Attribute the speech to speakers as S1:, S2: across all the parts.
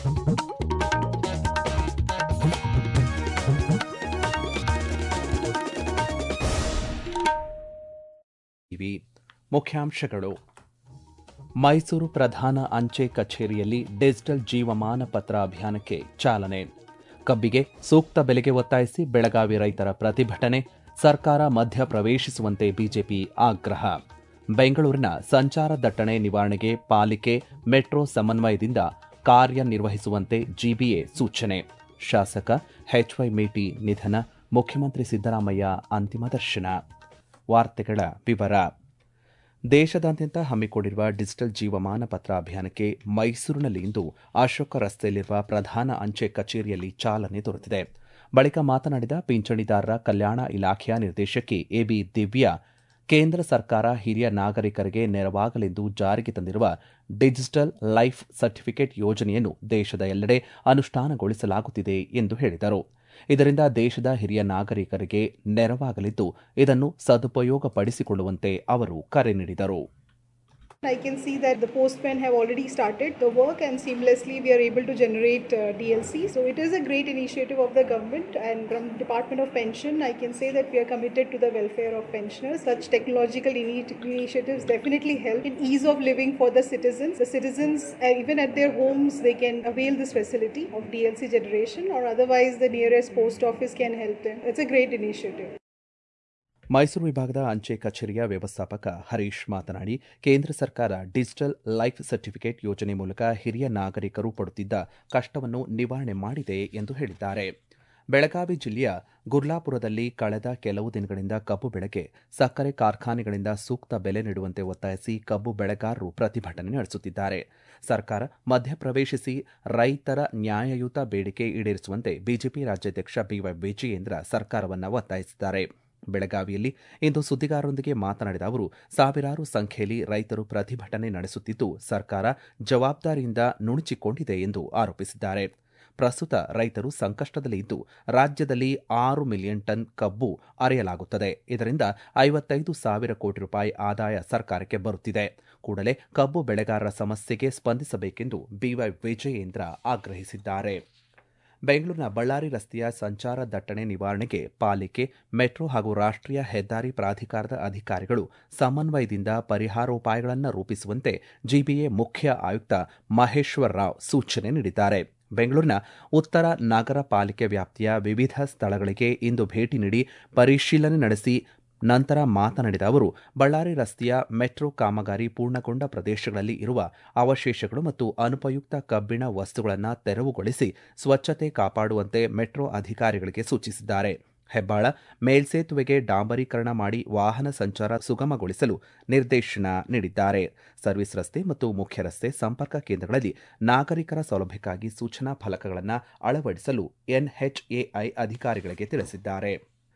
S1: EV ಮುಖ್ಯಾಂಶಗಳು ಮೈಸೂರು ಪ್ರಧಾನ ಅಂಚೆ ಕಚೇರಿಯಲ್ಲಿ ಡಿಜಿಟಲ್ ಜೀವಮಾನ ಪತ್ರ ಅಭಿಯಾನಕ್ಕೆ ಚಾಲನೆ ಕಬ್ಬಿಗೆ ಸೂಕ್ತ ಬೆಲೆಗೆ ಒತ್ತಾಯಿಸಿ ಬೆಳಗಾವಿ ರೈತರ ಪ್ರತಿಭಟನೆ ಸರ್ಕಾರ ಮಧ್ಯ ಪ್ರವೇಶಿಸುವಂತೆ ಬಿಜೆಪಿ ಆಗ್ರಹ ಬೆಂಗಳೂರಿನ ಸಂಚಾರ ದಟ್ಟಣೆ ನಿವಾರಣೆಗೆ ಪಾಲಿಕೆ ಮೆಟ್ರೋ ಸಮನ್ವಯದಿಂದ ಕಾರ್ಯನಿರ್ವಹಿಸುವಂತೆ ಜಿಬಿಎ ಸೂಚನೆ ಶಾಸಕ ಎಚ್ವೈ ಮೇಟಿ ನಿಧನ ಮುಖ್ಯಮಂತ್ರಿ ಸಿದ್ದರಾಮಯ್ಯ ಅಂತಿಮ ದರ್ಶನ ವಾರ್ತೆಗಳ ವಿವರ ದೇಶದಾದ್ಯಂತ ಹಮ್ಮಿಕೊಂಡಿರುವ ಡಿಜಿಟಲ್ ಜೀವಮಾನ ಪತ್ರ ಅಭಿಯಾನಕ್ಕೆ ಮೈಸೂರಿನಲ್ಲಿ ಇಂದು ಅಶೋಕ ರಸ್ತೆಯಲ್ಲಿರುವ ಪ್ರಧಾನ ಅಂಚೆ ಕಚೇರಿಯಲ್ಲಿ ಚಾಲನೆ ದೊರೆತಿದೆ ಬಳಿಕ ಮಾತನಾಡಿದ ಪಿಂಚಣಿದಾರರ ಕಲ್ಯಾಣ ಇಲಾಖೆಯ ನಿರ್ದೇಶಕಿ ಎಬಿ ದಿವ್ಯಾ ಕೇಂದ್ರ ಸರ್ಕಾರ ಹಿರಿಯ ನಾಗರಿಕರಿಗೆ ನೆರವಾಗಲೆಂದು ಜಾರಿಗೆ ತಂದಿರುವ ಡಿಜಿಟಲ್ ಲೈಫ್ ಸರ್ಟಿಫಿಕೇಟ್ ಯೋಜನೆಯನ್ನು ದೇಶದ ಎಲ್ಲೆಡೆ ಅನುಷ್ಠಾನಗೊಳಿಸಲಾಗುತ್ತಿದೆ ಎಂದು ಹೇಳಿದರು ಇದರಿಂದ ದೇಶದ ಹಿರಿಯ ನಾಗರಿಕರಿಗೆ ನೆರವಾಗಲಿದ್ದು ಇದನ್ನು ಸದುಪಯೋಗಪಡಿಸಿಕೊಳ್ಳುವಂತೆ ಅವರು ಕರೆ ನೀಡಿದರು
S2: I can see that the postmen have already started the work and seamlessly we are able to generate uh, DLC. So it is a great initiative of the government and from Department of Pension I can say that we are committed to the welfare of pensioners. Such technological ini- initiatives definitely help in ease of living for the citizens. The citizens uh, even at their homes they can avail this facility of DLC generation or otherwise the nearest post office can help them. It's a great initiative.
S1: Mysuru ವಿಭಾಗದ ಅಂಚೆ ಕಚೇರಿಯ ವ್ಯವಸ್ಥಾಪಕ ಹರೀಶ್ ಮಾತನಾಡಿ ಕೇಂದ್ರ ಸರ್ಕಾರ digital life certificate ಯೋಜನೆ ಮೂಲಕ ಹಿರಿಯ ನಾಗರಿಕರು ಪಡುತ್ತಿದ್ದ ಕಷ್ಟವನ್ನು ನಿವಾರಣೆ ಮಾಡಿದೆ ಎಂದು ಹೇಳಿದ್ದಾರೆ ಬೆಳಗಾವಿ ಜಿಲ್ಲೆಯ ಗುರ್ಲಾಪುರದಲ್ಲಿ ಕಳೆದ ಕೆಲವು ದಿನಗಳಿಂದ ಕಬ್ಬು ಬೆಳೆಗೆ ಸಕ್ಕರೆ ಕಾರ್ಖಾನೆಗಳಿಂದ ಸೂಕ್ತ ಬೆಲೆ ನೀಡುವಂತೆ ಒತ್ತಾಯಿಸಿ ಕಬ್ಬು ಬೆಳೆಗಾರರು ಪ್ರತಿಭಟನೆ ನಡೆಸುತ್ತಿದ್ದಾರೆ ಸರ್ಕಾರ ಮಧ್ಯಪ್ರವೇಶಿಸಿ ರೈತರ ನ್ಯಾಯಯುತ ಬೇಡಿಕೆ ಈಡೇರಿಸುವಂತೆ ಬಿಜೆಪಿ ರಾಜ್ಯಾಧ್ಯಕ್ಷ ಬಿವೈ ವಿಜಯೇಂದ್ರ ಸರ್ಕಾರವನ್ನು ಒತ್ತಾಯಿಸಿದ್ದಾರೆ ಬೆಳಗಾವಿಯಲ್ಲಿ ಇಂದು ಸುದ್ದಿಗಾರರೊಂದಿಗೆ ಮಾತನಾಡಿದ ಅವರು ಸಾವಿರಾರು ಸಂಖ್ಯೆಯಲ್ಲಿ ರೈತರು ಪ್ರತಿಭಟನೆ ನಡೆಸುತ್ತಿದ್ದು ಸರ್ಕಾರ ಜವಾಬ್ದಾರಿಯಿಂದ ನುಣುಚಿಕೊಂಡಿದೆ ಎಂದು ಆರೋಪಿಸಿದ್ದಾರೆ ಪ್ರಸ್ತುತ ರೈತರು ಸಂಕಷ್ಟದಲ್ಲಿ ಇದ್ದು ರಾಜ್ಯದಲ್ಲಿ ಆರು ಮಿಲಿಯನ್ ಟನ್ ಕಬ್ಬು ಅರೆಯಲಾಗುತ್ತದೆ ಇದರಿಂದ ಐವತ್ತೈದು ಸಾವಿರ ಕೋಟಿ ರೂಪಾಯಿ ಆದಾಯ ಸರ್ಕಾರಕ್ಕೆ ಬರುತ್ತಿದೆ ಕೂಡಲೇ ಕಬ್ಬು ಬೆಳೆಗಾರರ ಸಮಸ್ಯೆಗೆ ಸ್ಪಂದಿಸಬೇಕೆಂದು ಬಿವೈ ವಿಜಯೇಂದ್ರ ಆಗ್ರಹಿಸಿದ್ದಾರೆ ಬೆಂಗಳೂರಿನ ಬಳ್ಳಾರಿ ರಸ್ತೆಯ ಸಂಚಾರ ದಟ್ಟಣೆ ನಿವಾರಣೆಗೆ ಪಾಲಿಕೆ ಮೆಟ್ರೋ ಹಾಗೂ ರಾಷ್ಟ್ರೀಯ ಹೆದ್ದಾರಿ ಪ್ರಾಧಿಕಾರದ ಅಧಿಕಾರಿಗಳು ಸಮನ್ವಯದಿಂದ ಪರಿಹಾರೋಪಾಯಗಳನ್ನು ರೂಪಿಸುವಂತೆ ಜಿಬಿಎ ಮುಖ್ಯ ಆಯುಕ್ತ ಮಹೇಶ್ವರ್ ರಾವ್ ಸೂಚನೆ ನೀಡಿದ್ದಾರೆ ಬೆಂಗಳೂರಿನ ಉತ್ತರ ನಗರ ಪಾಲಿಕೆ ವ್ಯಾಪ್ತಿಯ ವಿವಿಧ ಸ್ಥಳಗಳಿಗೆ ಇಂದು ಭೇಟಿ ನೀಡಿ ಪರಿಶೀಲನೆ ನಡೆಸಿ ನಂತರ ಮಾತನಾಡಿದ ಅವರು ಬಳ್ಳಾರಿ ರಸ್ತೆಯ ಮೆಟ್ರೋ ಕಾಮಗಾರಿ ಪೂರ್ಣಗೊಂಡ ಪ್ರದೇಶಗಳಲ್ಲಿ ಇರುವ ಅವಶೇಷಗಳು ಮತ್ತು ಅನುಪಯುಕ್ತ ಕಬ್ಬಿಣ ವಸ್ತುಗಳನ್ನು ತೆರವುಗೊಳಿಸಿ ಸ್ವಚ್ಛತೆ ಕಾಪಾಡುವಂತೆ ಮೆಟ್ರೋ ಅಧಿಕಾರಿಗಳಿಗೆ ಸೂಚಿಸಿದ್ದಾರೆ ಹೆಬ್ಬಾಳ ಮೇಲ್ಸೇತುವೆಗೆ ಡಾಂಬರೀಕರಣ ಮಾಡಿ ವಾಹನ ಸಂಚಾರ ಸುಗಮಗೊಳಿಸಲು ನಿರ್ದೇಶನ ನೀಡಿದ್ದಾರೆ ಸರ್ವಿಸ್ ರಸ್ತೆ ಮತ್ತು ಮುಖ್ಯ ರಸ್ತೆ ಸಂಪರ್ಕ ಕೇಂದ್ರಗಳಲ್ಲಿ ನಾಗರಿಕರ ಸೌಲಭ್ಯಕ್ಕಾಗಿ ಸೂಚನಾ ಫಲಕಗಳನ್ನು ಅಳವಡಿಸಲು ಎನ್ಎಚ್ಎಐ ಅಧಿಕಾರಿಗಳಿಗೆ ತಿಳಿಸಿದ್ದಾರೆ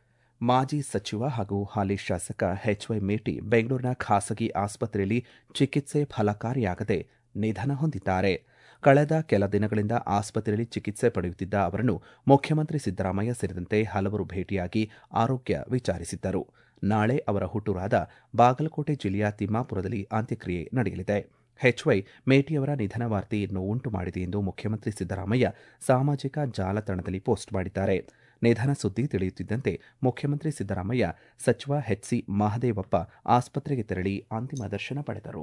S1: ಮಾಜಿ ಸಚಿವ ಹಾಗೂ ಹಾಲಿ ಶಾಸಕ ಎಚ್ವೈ ಮೇಟಿ ಬೆಂಗಳೂರಿನ ಖಾಸಗಿ ಆಸ್ಪತ್ರೆಯಲ್ಲಿ ಚಿಕಿತ್ಸೆ ಫಲಕಾರಿಯಾಗದೆ ನಿಧನ ಹೊಂದಿದ್ದಾರೆ ಕಳೆದ ಕೆಲ ದಿನಗಳಿಂದ ಆಸ್ಪತ್ರೆಯಲ್ಲಿ ಚಿಕಿತ್ಸೆ ಪಡೆಯುತ್ತಿದ್ದ ಅವರನ್ನು ಮುಖ್ಯಮಂತ್ರಿ ಸಿದ್ದರಾಮಯ್ಯ ಸೇರಿದಂತೆ ಹಲವರು ಭೇಟಿಯಾಗಿ ಆರೋಗ್ಯ ವಿಚಾರಿಸಿದ್ದರು ನಾಳೆ ಅವರ ಹುಟ್ಟೂರಾದ ಬಾಗಲಕೋಟೆ ಜಿಲ್ಲೆಯ ತಿಮ್ಮಾಪುರದಲ್ಲಿ ಅಂತ್ಯಕ್ರಿಯೆ ನಡೆಯಲಿದೆ ಎಚ್ವೈ ಮೇಟಿಯವರ ನಿಧನ ವಾರ್ತೆ ನೋವುಂಟು ಮಾಡಿದೆ ಎಂದು ಮುಖ್ಯಮಂತ್ರಿ ಸಿದ್ದರಾಮಯ್ಯ ಸಾಮಾಜಿಕ ಜಾಲತಾಣದಲ್ಲಿ ಪೋಸ್ಟ್ ಮಾಡಿದ್ದಾರೆ ನಿಧನ ಸುದ್ದಿ ತಿಳಿಯುತ್ತಿದ್ದಂತೆ ಮುಖ್ಯಮಂತ್ರಿ ಸಿದ್ದರಾಮಯ್ಯ ಸಚಿವ ಎಚ್ಸಿ ಮಹದೇವಪ್ಪ ಆಸ್ಪತ್ರೆಗೆ ತೆರಳಿ ಅಂತಿಮ ದರ್ಶನ ಪಡೆದರು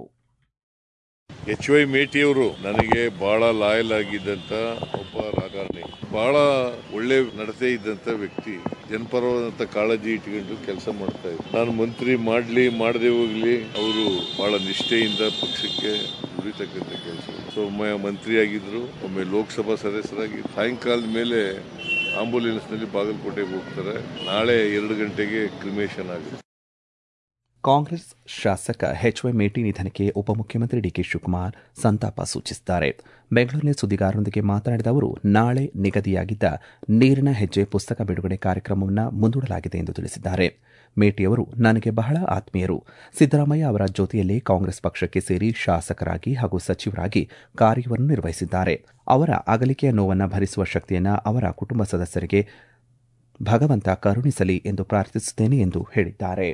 S3: ಎಚ್ ವೈ ಮೇಟಿಯವರು ನನಗೆ ಬಹಳ ಲಾಯಲ್ ಆಗಿದ್ದಂತ ಒಬ್ಬ ರಾಜಕಾರಣಿ ಬಹಳ ಒಳ್ಳೆ ನಡತೆ ಇದ್ದಂತ ವ್ಯಕ್ತಿ ಜನಪರವಾದಂತ ಕಾಳಜಿ ಇಟ್ಕೊಂಡು ಕೆಲಸ ಮಾಡ್ತಾ ಇದ್ರು ನಾನು ಮಂತ್ರಿ ಮಾಡ್ಲಿ ಮಾಡದೆ ಹೋಗ್ಲಿ ಅವರು ಬಹಳ ನಿಷ್ಠೆಯಿಂದ ಪಕ್ಷಕ್ಕೆ ದುಡಿತಕ್ಕಂಥ ಕೆಲಸ ಸೊ ಒಮ್ಮೆ ಮಂತ್ರಿ ಆಗಿದ್ರು ಒಮ್ಮೆ ಲೋಕಸಭಾ ಸದಸ್ಯರಾಗಿದ್ರು ಸಾಯಂಕಾಲದ ಮೇಲೆ ಆಂಬುಲೆನ್ಸ್ ನಲ್ಲಿ ಬಾಗಲಕೋಟೆಗೆ ಹೋಗ್ತಾರೆ ನಾಳೆ ಎರಡು ಗಂಟೆಗೆ ಕ್ರಿಮೇಷನ್ ಆಗುತ್ತೆ
S1: ಕಾಂಗ್ರೆಸ್ ಶಾಸಕ ಎಚ್ವೈ ಮೇಟಿ ನಿಧನಕ್ಕೆ ಉಪಮುಖ್ಯಮಂತ್ರಿ ಡಿಕೆ ಶಿವಕುಮಾರ್ ಸಂತಾಪ ಸೂಚಿಸಿದ್ದಾರೆ ಬೆಂಗಳೂರಿನಲ್ಲಿ ಸುದ್ದಿಗಾರರೊಂದಿಗೆ ಮಾತನಾಡಿದ ಅವರು ನಾಳೆ ನಿಗದಿಯಾಗಿದ್ದ ನೀರಿನ ಹೆಜ್ಜೆ ಪುಸ್ತಕ ಬಿಡುಗಡೆ ಕಾರ್ಯಕ್ರಮವನ್ನು ಮುಂದೂಡಲಾಗಿದೆ ಎಂದು ತಿಳಿಸಿದ್ದಾರೆ ಮೇಟಿಯವರು ನನಗೆ ಬಹಳ ಆತ್ಮೀಯರು ಸಿದ್ದರಾಮಯ್ಯ ಅವರ ಜೊತೆಯಲ್ಲಿ ಕಾಂಗ್ರೆಸ್ ಪಕ್ಷಕ್ಕೆ ಸೇರಿ ಶಾಸಕರಾಗಿ ಹಾಗೂ ಸಚಿವರಾಗಿ ಕಾರ್ಯವನ್ನು ನಿರ್ವಹಿಸಿದ್ದಾರೆ ಅವರ ಅಗಲಿಕೆಯ ನೋವನ್ನು ಭರಿಸುವ ಶಕ್ತಿಯನ್ನು ಅವರ ಕುಟುಂಬ ಸದಸ್ಯರಿಗೆ ಭಗವಂತ ಕರುಣಿಸಲಿ ಎಂದು ಪ್ರಾರ್ಥಿಸುತ್ತೇನೆ ಎಂದು ಹೇಳಿದ್ದಾರೆ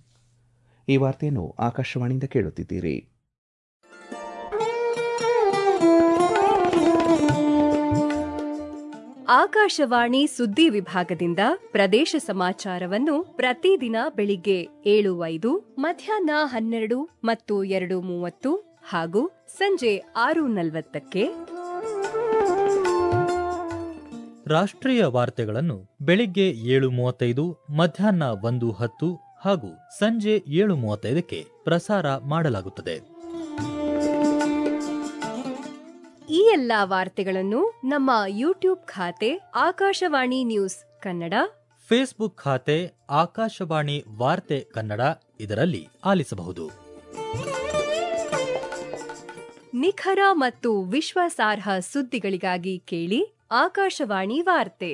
S1: ಈ ವಾರ್ತೆಯನ್ನು ಆಕಾಶವಾಣಿಯಿಂದ ಕೇಳುತ್ತಿದ್ದೀರಿ
S4: ಆಕಾಶವಾಣಿ ಸುದ್ದಿ ವಿಭಾಗದಿಂದ ಪ್ರದೇಶ ಸಮಾಚಾರವನ್ನು ಪ್ರತಿದಿನ ಬೆಳಿಗ್ಗೆ ಏಳು ಐದು ಮಧ್ಯಾಹ್ನ ಹನ್ನೆರಡು ಮತ್ತು ಎರಡು ಮೂವತ್ತು ಹಾಗೂ ಸಂಜೆ ಆರು ನಲವತ್ತಕ್ಕೆ
S5: ರಾಷ್ಟ್ರೀಯ ವಾರ್ತೆಗಳನ್ನು ಬೆಳಿಗ್ಗೆ ಏಳು ಮೂವತ್ತೈದು ಮಧ್ಯಾಹ್ನ ಒಂದು ಹತ್ತು ಹಾಗೂ ಸಂಜೆ ಏಳು ಮೂವತ್ತೈದಕ್ಕೆ ಪ್ರಸಾರ ಮಾಡಲಾಗುತ್ತದೆ
S4: ಈ ಎಲ್ಲಾ ವಾರ್ತೆಗಳನ್ನು ನಮ್ಮ ಯೂಟ್ಯೂಬ್ ಖಾತೆ ಆಕಾಶವಾಣಿ ನ್ಯೂಸ್ ಕನ್ನಡ
S5: ಫೇಸ್ಬುಕ್ ಖಾತೆ ಆಕಾಶವಾಣಿ ವಾರ್ತೆ ಕನ್ನಡ ಇದರಲ್ಲಿ ಆಲಿಸಬಹುದು
S4: ನಿಖರ ಮತ್ತು ವಿಶ್ವಾಸಾರ್ಹ ಸುದ್ದಿಗಳಿಗಾಗಿ ಕೇಳಿ ಆಕಾಶವಾಣಿ ವಾರ್ತೆ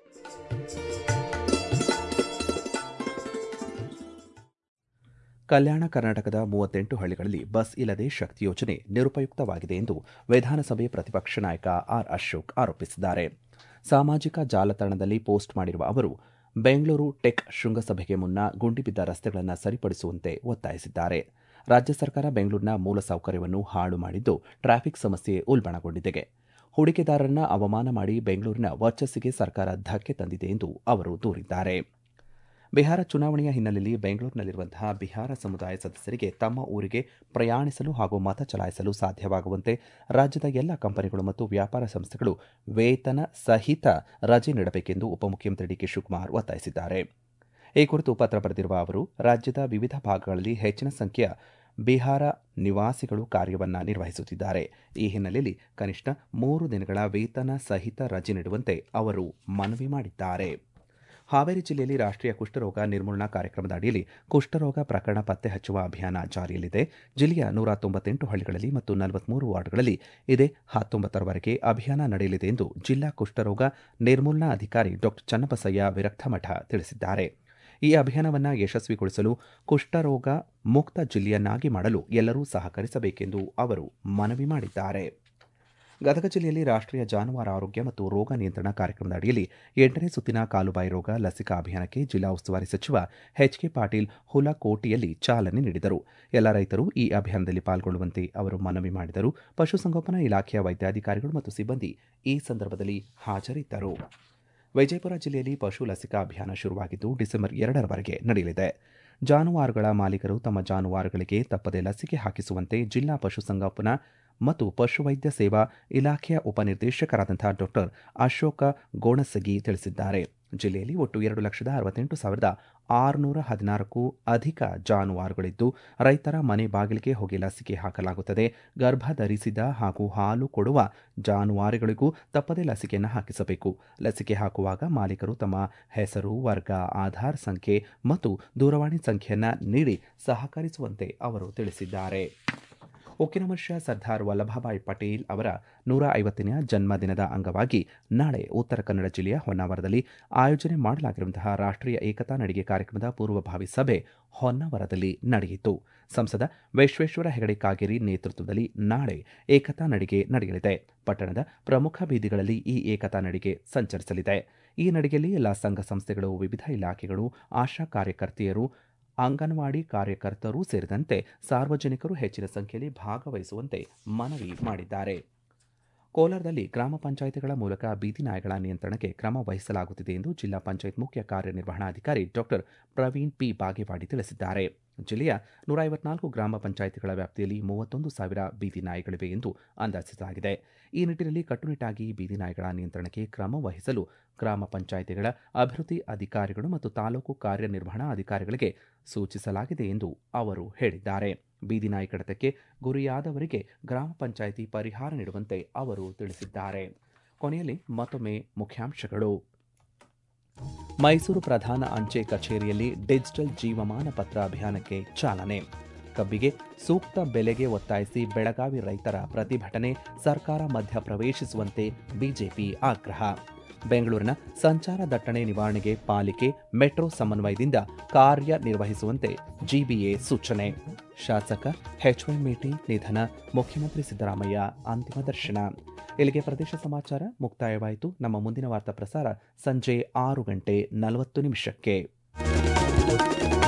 S1: ಕಲ್ಯಾಣ ಕರ್ನಾಟಕದ ಮೂವತ್ತೆಂಟು ಹಳ್ಳಿಗಳಲ್ಲಿ ಬಸ್ ಇಲ್ಲದೆ ಶಕ್ತಿ ಯೋಜನೆ ನಿರುಪಯುಕ್ತವಾಗಿದೆ ಎಂದು ವಿಧಾನಸಭೆ ಪ್ರತಿಪಕ್ಷ ನಾಯಕ ಆರ್ ಅಶೋಕ್ ಆರೋಪಿಸಿದ್ದಾರೆ ಸಾಮಾಜಿಕ ಜಾಲತಾಣದಲ್ಲಿ ಪೋಸ್ಟ್ ಮಾಡಿರುವ ಅವರು ಬೆಂಗಳೂರು ಟೆಕ್ ಶೃಂಗಸಭೆಗೆ ಮುನ್ನ ಗುಂಡಿಬಿದ್ದ ರಸ್ತೆಗಳನ್ನು ಸರಿಪಡಿಸುವಂತೆ ಒತ್ತಾಯಿಸಿದ್ದಾರೆ ರಾಜ್ಯ ಸರ್ಕಾರ ಬೆಂಗಳೂರಿನ ಮೂಲಸೌಕರ್ಯವನ್ನು ಹಾಳು ಮಾಡಿದ್ದು ಟ್ರಾಫಿಕ್ ಸಮಸ್ಯೆ ಉಲ್ಬಣಗೊಂಡಿದೆ ಹೂಡಿಕೆದಾರರನ್ನ ಅವಮಾನ ಮಾಡಿ ಬೆಂಗಳೂರಿನ ವರ್ಚಸ್ಸಿಗೆ ಸರ್ಕಾರ ಧಕ್ಕೆ ತಂದಿದೆ ಎಂದು ಅವರು ದೂರಿದ್ದಾರೆ ಬಿಹಾರ ಚುನಾವಣೆಯ ಹಿನ್ನೆಲೆಯಲ್ಲಿ ಬೆಂಗಳೂರಿನಲ್ಲಿರುವಂತಹ ಬಿಹಾರ ಸಮುದಾಯ ಸದಸ್ಯರಿಗೆ ತಮ್ಮ ಊರಿಗೆ ಪ್ರಯಾಣಿಸಲು ಹಾಗೂ ಮತ ಚಲಾಯಿಸಲು ಸಾಧ್ಯವಾಗುವಂತೆ ರಾಜ್ಯದ ಎಲ್ಲ ಕಂಪನಿಗಳು ಮತ್ತು ವ್ಯಾಪಾರ ಸಂಸ್ಥೆಗಳು ವೇತನ ಸಹಿತ ರಜೆ ನೀಡಬೇಕೆಂದು ಉಪಮುಖ್ಯಮಂತ್ರಿ ಡಿಕೆ ಶಿವಕುಮಾರ್ ಒತ್ತಾಯಿಸಿದ್ದಾರೆ ಈ ಕುರಿತು ಪತ್ರ ಬರೆದಿರುವ ಅವರು ರಾಜ್ಯದ ವಿವಿಧ ಭಾಗಗಳಲ್ಲಿ ಹೆಚ್ಚಿನ ಸಂಖ್ಯೆಯ ಬಿಹಾರ ನಿವಾಸಿಗಳು ಕಾರ್ಯವನ್ನು ನಿರ್ವಹಿಸುತ್ತಿದ್ದಾರೆ ಈ ಹಿನ್ನೆಲೆಯಲ್ಲಿ ಕನಿಷ್ಠ ಮೂರು ದಿನಗಳ ವೇತನ ಸಹಿತ ರಜೆ ನೀಡುವಂತೆ ಅವರು ಮನವಿ ಮಾಡಿದ್ದಾರೆ ಹಾವೇರಿ ಜಿಲ್ಲೆಯಲ್ಲಿ ರಾಷ್ಟ್ರೀಯ ಕುಷ್ಠರೋಗ ನಿರ್ಮೂಲನಾ ಕಾರ್ಯಕ್ರಮದ ಅಡಿಯಲ್ಲಿ ಕುಷ್ಠರೋಗ ಪ್ರಕರಣ ಪತ್ತೆ ಹಚ್ಚುವ ಅಭಿಯಾನ ಜಾರಿಯಲ್ಲಿದೆ ಜಿಲ್ಲೆಯ ನೂರ ತೊಂಬತ್ತೆಂಟು ಹಳ್ಳಿಗಳಲ್ಲಿ ಮತ್ತು ನಲವತ್ಮೂರು ವಾರ್ಡ್ಗಳಲ್ಲಿ ಇದೇ ಹತ್ತೊಂಬತ್ತರವರೆಗೆ ಅಭಿಯಾನ ನಡೆಯಲಿದೆ ಎಂದು ಜಿಲ್ಲಾ ಕುಷ್ಠರೋಗ ನಿರ್ಮೂಲನಾ ಅಧಿಕಾರಿ ಡಾಕ್ಟರ್ ಚನ್ನಬಸಯ್ಯ ವಿರಕ್ತಮಠ ತಿಳಿಸಿದ್ದಾರೆ ಈ ಅಭಿಯಾನವನ್ನು ಯಶಸ್ವಿಗೊಳಿಸಲು ಕುಷ್ಠರೋಗ ಮುಕ್ತ ಜಿಲ್ಲೆಯನ್ನಾಗಿ ಮಾಡಲು ಎಲ್ಲರೂ ಸಹಕರಿಸಬೇಕೆಂದು ಅವರು ಮನವಿ ಮಾಡಿದ್ದಾರೆ ಗದಗ ಜಿಲ್ಲೆಯಲ್ಲಿ ರಾಷ್ಟ್ರೀಯ ಜಾನುವಾರು ಆರೋಗ್ಯ ಮತ್ತು ರೋಗ ನಿಯಂತ್ರಣ ಕಾರ್ಯಕ್ರಮದ ಅಡಿಯಲ್ಲಿ ಎಂಟನೇ ಸುತ್ತಿನ ಕಾಲುಬಾಯಿ ರೋಗ ಲಸಿಕಾ ಅಭಿಯಾನಕ್ಕೆ ಜಿಲ್ಲಾ ಉಸ್ತುವಾರಿ ಸಚಿವ ಎಚ್ ಕೆ ಪಾಟೀಲ್ ಹುಲಕೋಟೆಯಲ್ಲಿ ಚಾಲನೆ ನೀಡಿದರು ಎಲ್ಲ ರೈತರು ಈ ಅಭಿಯಾನದಲ್ಲಿ ಪಾಲ್ಗೊಳ್ಳುವಂತೆ ಅವರು ಮನವಿ ಮಾಡಿದರು ಪಶುಸಂಗೋಪನಾ ಇಲಾಖೆಯ ವೈದ್ಯಾಧಿಕಾರಿಗಳು ಮತ್ತು ಸಿಬ್ಬಂದಿ ಈ ಸಂದರ್ಭದಲ್ಲಿ ಹಾಜರಿದ್ದರು ವಿಜಯಪುರ ಜಿಲ್ಲೆಯಲ್ಲಿ ಪಶು ಲಸಿಕಾ ಅಭಿಯಾನ ಶುರುವಾಗಿದ್ದು ಡಿಸೆಂಬರ್ ಎರಡರವರೆಗೆ ನಡೆಯಲಿದೆ ಜಾನುವಾರುಗಳ ಮಾಲೀಕರು ತಮ್ಮ ಜಾನುವಾರುಗಳಿಗೆ ತಪ್ಪದೆ ಲಸಿಕೆ ಹಾಕಿಸುವಂತೆ ಜಿಲ್ಲಾ ಪಶುಸಂಗೋಪನಾ ಮತ್ತು ಪಶುವೈದ್ಯ ಸೇವಾ ಇಲಾಖೆಯ ಉಪನಿರ್ದೇಶಕರಾದಂತಹ ಡಾಕ್ಟರ್ ಅಶೋಕ ಗೋಣಸಗಿ ತಿಳಿಸಿದ್ದಾರೆ ಜಿಲ್ಲೆಯಲ್ಲಿ ಒಟ್ಟು ಎರಡು ಲಕ್ಷದ ಅರವತ್ತೆಂಟು ಸಾವಿರದ ಆರುನೂರ ಹದಿನಾರಕ್ಕೂ ಅಧಿಕ ಜಾನುವಾರುಗಳಿದ್ದು ರೈತರ ಮನೆ ಬಾಗಿಲಿಗೆ ಹೋಗಿ ಲಸಿಕೆ ಹಾಕಲಾಗುತ್ತದೆ ಗರ್ಭ ಧರಿಸಿದ ಹಾಗೂ ಹಾಲು ಕೊಡುವ ಜಾನುವಾರುಗಳಿಗೂ ತಪ್ಪದೇ ಲಸಿಕೆಯನ್ನು ಹಾಕಿಸಬೇಕು ಲಸಿಕೆ ಹಾಕುವಾಗ ಮಾಲೀಕರು ತಮ್ಮ ಹೆಸರು ವರ್ಗ ಆಧಾರ್ ಸಂಖ್ಯೆ ಮತ್ತು ದೂರವಾಣಿ ಸಂಖ್ಯೆಯನ್ನು ನೀಡಿ ಸಹಕರಿಸುವಂತೆ ಅವರು ತಿಳಿಸಿದ್ದಾರೆ ಉಕ್ಕಿನ ಮನುಷ್ಯ ಸರ್ದಾರ್ ವಲ್ಲಭಭಾಯ್ ಪಟೇಲ್ ಅವರ ನೂರ ಐವತ್ತನೇ ಜನ್ಮದಿನದ ಅಂಗವಾಗಿ ನಾಳೆ ಉತ್ತರ ಕನ್ನಡ ಜಿಲ್ಲೆಯ ಹೊನ್ನಾವರದಲ್ಲಿ ಆಯೋಜನೆ ಮಾಡಲಾಗಿರುವಂತಹ ರಾಷ್ಟ್ರೀಯ ಏಕತಾ ನಡಿಗೆ ಕಾರ್ಯಕ್ರಮದ ಪೂರ್ವಭಾವಿ ಸಭೆ ಹೊನ್ನಾವರದಲ್ಲಿ ನಡೆಯಿತು ಸಂಸದ ವಿಶ್ವೇಶ್ವರ ಹೆಗಡೆ ಕಾಗೇರಿ ನೇತೃತ್ವದಲ್ಲಿ ನಾಳೆ ಏಕತಾ ನಡಿಗೆ ನಡೆಯಲಿದೆ ಪಟ್ಟಣದ ಪ್ರಮುಖ ಬೀದಿಗಳಲ್ಲಿ ಈ ಏಕತಾ ನಡಿಗೆ ಸಂಚರಿಸಲಿದೆ ಈ ನಡಿಗೆಯಲ್ಲಿ ಎಲ್ಲ ಸಂಘ ಸಂಸ್ಥೆಗಳು ವಿವಿಧ ಇಲಾಖೆಗಳು ಆಶಾ ಕಾರ್ಯಕರ್ತೆಯರು ಅಂಗನವಾಡಿ ಕಾರ್ಯಕರ್ತರೂ ಸೇರಿದಂತೆ ಸಾರ್ವಜನಿಕರು ಹೆಚ್ಚಿನ ಸಂಖ್ಯೆಯಲ್ಲಿ ಭಾಗವಹಿಸುವಂತೆ ಮನವಿ ಮಾಡಿದ್ದಾರೆ ಕೋಲಾರದಲ್ಲಿ ಗ್ರಾಮ ಪಂಚಾಯಿತಿಗಳ ಮೂಲಕ ಬೀದಿ ನಾಯಿಗಳ ನಿಯಂತ್ರಣಕ್ಕೆ ಕ್ರಮ ವಹಿಸಲಾಗುತ್ತಿದೆ ಎಂದು ಜಿಲ್ಲಾ ಪಂಚಾಯತ್ ಮುಖ್ಯ ಕಾರ್ಯನಿರ್ವಹಣಾಧಿಕಾರಿ ಡಾಕ್ಟರ್ ಪ್ರವೀಣ್ ಪಿ ಬಾಗೇವಾಡಿ ತಿಳಿಸಿದ್ದಾರೆ ಜಿಲ್ಲೆಯ ನೂರ ಐವತ್ನಾಲ್ಕು ಗ್ರಾಮ ಪಂಚಾಯಿತಿಗಳ ವ್ಯಾಪ್ತಿಯಲ್ಲಿ ಮೂವತ್ತೊಂದು ಸಾವಿರ ಬೀದಿ ನಾಯಿಗಳಿವೆ ಎಂದು ಅಂದಾಜಿಸಲಾಗಿದೆ ಈ ನಿಟ್ಟಿನಲ್ಲಿ ಕಟ್ಟುನಿಟ್ಟಾಗಿ ಬೀದಿ ನಾಯಿಗಳ ನಿಯಂತ್ರಣಕ್ಕೆ ಕ್ರಮ ವಹಿಸಲು ಗ್ರಾಮ ಪಂಚಾಯಿತಿಗಳ ಅಭಿವೃದ್ಧಿ ಅಧಿಕಾರಿಗಳು ಮತ್ತು ತಾಲೂಕು ಕಾರ್ಯನಿರ್ವಹಣಾ ಅಧಿಕಾರಿಗಳಿಗೆ ಸೂಚಿಸಲಾಗಿದೆ ಎಂದು ಅವರು ಹೇಳಿದ್ದಾರೆ ಬೀದಿ ನಾಯಿ ಕಡತಕ್ಕೆ ಗುರಿಯಾದವರಿಗೆ ಗ್ರಾಮ ಪಂಚಾಯಿತಿ ಪರಿಹಾರ ನೀಡುವಂತೆ ಅವರು ತಿಳಿಸಿದ್ದಾರೆ ಕೊನೆಯಲ್ಲಿ ಮತ್ತೊಮ್ಮೆ ಮುಖ್ಯಾಂಶಗಳು ಮೈಸೂರು ಪ್ರಧಾನ ಅಂಚೆ ಕಚೇರಿಯಲ್ಲಿ ಡಿಜಿಟಲ್ ಜೀವಮಾನ ಪತ್ರ ಅಭಿಯಾನಕ್ಕೆ ಚಾಲನೆ ಕಬ್ಬಿಗೆ ಸೂಕ್ತ ಬೆಲೆಗೆ ಒತ್ತಾಯಿಸಿ ಬೆಳಗಾವಿ ರೈತರ ಪ್ರತಿಭಟನೆ ಸರ್ಕಾರ ಮಧ್ಯ ಪ್ರವೇಶಿಸುವಂತೆ ಬಿಜೆಪಿ ಆಗ್ರಹ ಬೆಂಗಳೂರಿನ ಸಂಚಾರ ದಟ್ಟಣೆ ನಿವಾರಣೆಗೆ ಪಾಲಿಕೆ ಮೆಟ್ರೋ ಸಮನ್ವಯದಿಂದ ಕಾರ್ಯನಿರ್ವಹಿಸುವಂತೆ ಜಿಬಿಎ ಸೂಚನೆ ಶಾಸಕ ಎಚ್ವೈ ಮೇಟಿ ನಿಧನ ಮುಖ್ಯಮಂತ್ರಿ ಸಿದ್ದರಾಮಯ್ಯ ಅಂತಿಮ ದರ್ಶನ ಇಲ್ಲಿಗೆ ಪ್ರದೇಶ ಸಮಾಚಾರ ಮುಕ್ತಾಯವಾಯಿತು ನಮ್ಮ ಮುಂದಿನ ವಾರ್ತಾ ಪ್ರಸಾರ ಸಂಜೆ ಆರು ಗಂಟೆ ನಲವತ್ತು ನಿಮಿಷಕ್ಕೆ